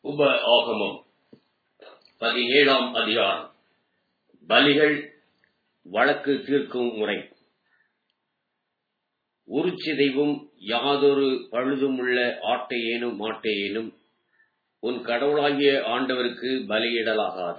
உப ஆகமம் பதினேழாம் அதிகாரம் பலிகள் வழக்கு தீர்க்கும் முறை உருச்சிதைவும் யாதொரு பழுதுமுள்ள ஆட்டையேனும் மாட்டையேனும் உன் கடவுளாகிய ஆண்டவருக்கு பலியிடலாகாது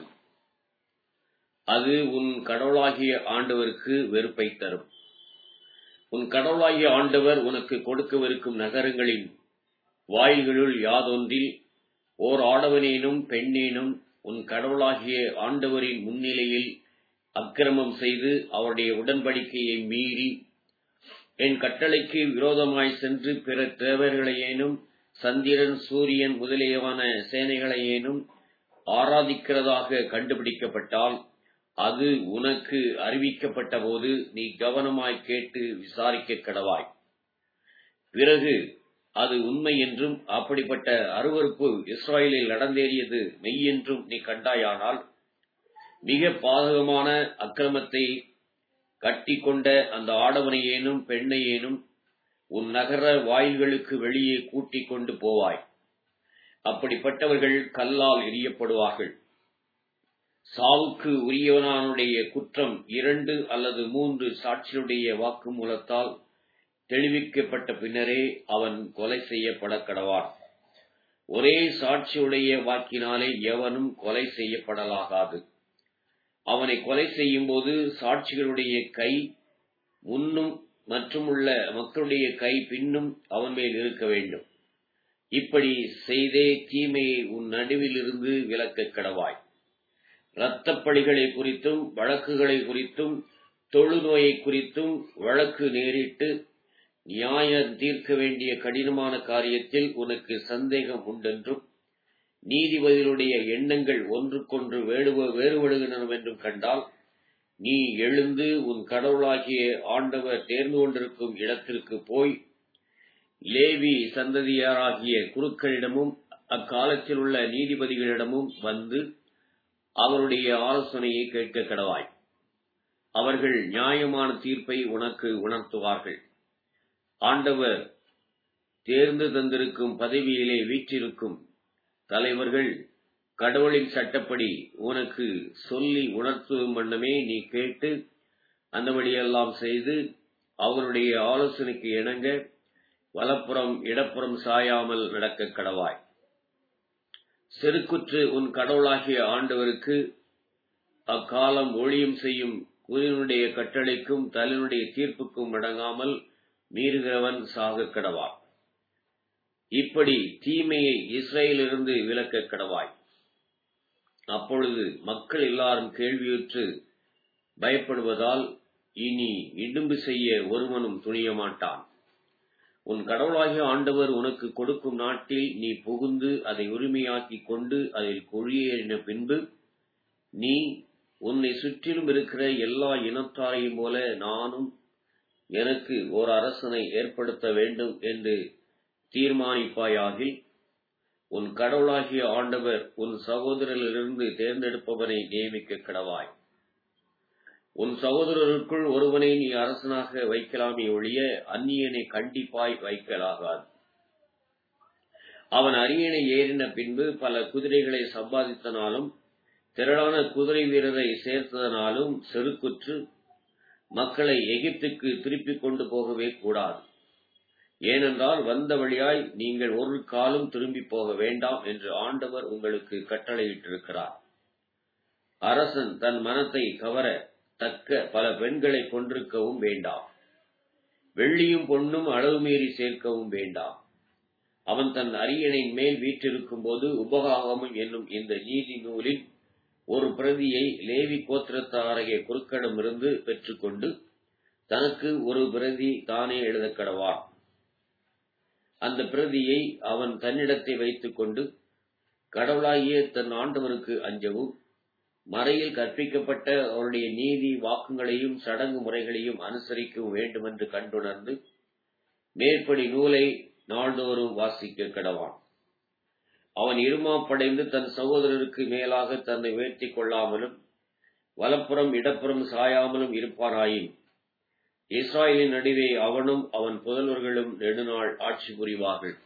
அது உன் கடவுளாகிய ஆண்டவருக்கு வெறுப்பை தரும் உன் கடவுளாகிய ஆண்டவர் உனக்கு கொடுக்கவிருக்கும் நகரங்களின் வாயில்களுள் யாதொன்றில் ஓர் ஆடவனேனும் பெண்ணேனும் உன் கடவுளாகிய ஆண்டவரின் முன்னிலையில் அக்கிரமம் செய்து அவருடைய உடன்படிக்கையை மீறி என் கட்டளைக்கு விரோதமாய் சென்று பிற தேவர்களையேனும் சந்திரன் சூரியன் முதலியவான சேனைகளையேனும் ஆராதிக்கிறதாக கண்டுபிடிக்கப்பட்டால் அது உனக்கு அறிவிக்கப்பட்ட போது நீ கவனமாய் கேட்டு விசாரிக்க கடவாய் பிறகு அது உண்மை என்றும் அப்படிப்பட்ட அருவறுப்பு இஸ்ராயலில் நடந்தேறியது மெய் என்றும் நீ கண்டாயானால் மிக பாதகமான அக்கிரமத்தை கட்டி கொண்ட அந்த ஆடவனையேனும் பெண்ணையேனும் உன் நகர வாயில்களுக்கு வெளியே கூட்டிக் கொண்டு போவாய் அப்படிப்பட்டவர்கள் கல்லால் எரியப்படுவார்கள் சாவுக்கு உரியவனானுடைய குற்றம் இரண்டு அல்லது மூன்று சாட்சியுடைய வாக்குமூலத்தால் தெளிவிக்கப்பட்ட பின்னரே அவன் கொலை செய்யப்பட கடவான் ஒரே சாட்சியுடைய வாக்கினாலே எவனும் கொலை செய்யப்படலாகாது அவனை கொலை செய்யும் போது சாட்சிகளுடைய கை முன்னும் மற்றும் உள்ள மக்களுடைய கை பின்னும் அவன் மேல் இருக்க வேண்டும் இப்படி செய்தே தீமையை உன் நடுவிலிருந்து விலக்க கடவாய் இரத்தப்பழிகளை குறித்தும் வழக்குகளை குறித்தும் தொழுநோயை குறித்தும் வழக்கு நேரிட்டு நியாயம் தீர்க்க வேண்டிய கடினமான காரியத்தில் உனக்கு சந்தேகம் உண்டென்றும் நீதிபதிகளுடைய எண்ணங்கள் ஒன்றுக்கொன்று வேடுவ வேறுபடுகின்றன என்றும் கண்டால் நீ எழுந்து உன் கடவுளாகிய ஆண்டவர் தேர்ந்து கொண்டிருக்கும் இடத்திற்கு போய் லேவி சந்ததியாராகிய குருக்களிடமும் அக்காலத்தில் உள்ள நீதிபதிகளிடமும் வந்து அவருடைய ஆலோசனையை கேட்க கடவாய் அவர்கள் நியாயமான தீர்ப்பை உனக்கு உணர்த்துவார்கள் ஆண்டவர் தேர்ந்து தந்திருக்கும் பதவியிலே வீற்றிருக்கும் தலைவர்கள் கடவுளின் சட்டப்படி உனக்கு சொல்லி உணர்த்தும் வண்ணமே நீ கேட்டு அந்தபடியெல்லாம் செய்து அவருடைய ஆலோசனைக்கு இணங்க வலப்புறம் இடப்புறம் சாயாமல் நடக்க கடவாய் செருக்குற்று உன் கடவுளாகிய ஆண்டவருக்கு அக்காலம் ஒளியும் செய்யும் குருவினுடைய கட்டளைக்கும் தலைவனுடைய தீர்ப்புக்கும் அடங்காமல் மீறுகிறவன் சாக கடவா இப்படி தீமையை இஸ்ரேலிலிருந்து விலக்க கடவாய் அப்பொழுது மக்கள் எல்லாரும் கேள்வியுற்று பயப்படுவதால் இனி இடும்பு செய்ய ஒருவனும் துணிய மாட்டான் உன் கடவுளாகிய ஆண்டவர் உனக்கு கொடுக்கும் நாட்டில் நீ புகுந்து அதை உரிமையாக்கி கொண்டு அதில் குழியேறின பின்பு நீ உன்னை சுற்றிலும் இருக்கிற எல்லா இனத்தாரையும் போல நானும் எனக்கு ஓர் அரசனை ஏற்படுத்த வேண்டும் என்று தீர்மானிப்பாயாகில் உன் கடவுளாகிய ஆண்டவர் உன் சகோதரரிலிருந்து தேர்ந்தெடுப்பவனை நியமிக்க கடவாய் உன் சகோதரருக்குள் ஒருவனை நீ அரசனாக வைக்கலாமே ஒழிய அந்நியனை கண்டிப்பாய் வைக்கலாகாது அவன் அரியணை ஏறின பின்பு பல குதிரைகளை சம்பாதித்தனாலும் திரளான குதிரை வீரரை சேர்த்ததனாலும் செருக்குற்று மக்களை எகிப்துக்கு திருப்பிக் கொண்டு போகவே கூடாது ஏனென்றால் வந்த வழியாய் நீங்கள் ஒரு காலம் திரும்பி போக வேண்டாம் என்று ஆண்டவர் உங்களுக்கு கட்டளையிட்டிருக்கிறார் அரசன் தன் மனத்தை கவர தக்க பல பெண்களை கொண்டிருக்கவும் வேண்டாம் வெள்ளியும் பொன்னும் அளவு மீறி சேர்க்கவும் வேண்டாம் அவன் தன் அரியணையின் மேல் வீற்றிருக்கும் போது உபகாகமும் என்னும் இந்த நீதி நூலின் ஒரு பிரதியை லேவி கோத்திரத்தாரைய குறுக்கடமிருந்து பெற்றுக்கொண்டு தனக்கு ஒரு பிரதி தானே எழுத கடவான் அந்த பிரதியை அவன் தன்னிடத்தை வைத்துக் கொண்டு கடவுளாகிய தன் ஆண்டவருக்கு அஞ்சவும் மறையில் கற்பிக்கப்பட்ட அவருடைய நீதி வாக்குகளையும் சடங்கு முறைகளையும் அனுசரிக்கவும் வேண்டும் என்று கண்டுணர்ந்து மேற்படி நூலை நாள்தோறும் வாசிக்க கடவான் அவன் இருமாப்படைந்து தன் சகோதரருக்கு மேலாக தன்னை உயர்த்தி கொள்ளாமலும் வலப்புறம் இடப்புறம் சாயாமலும் இருப்பானாயின் இஸ்ராயலின் நடுவே அவனும் அவன் புதல்வர்களும் நெடுநாள் ஆட்சி புரிவார்கள்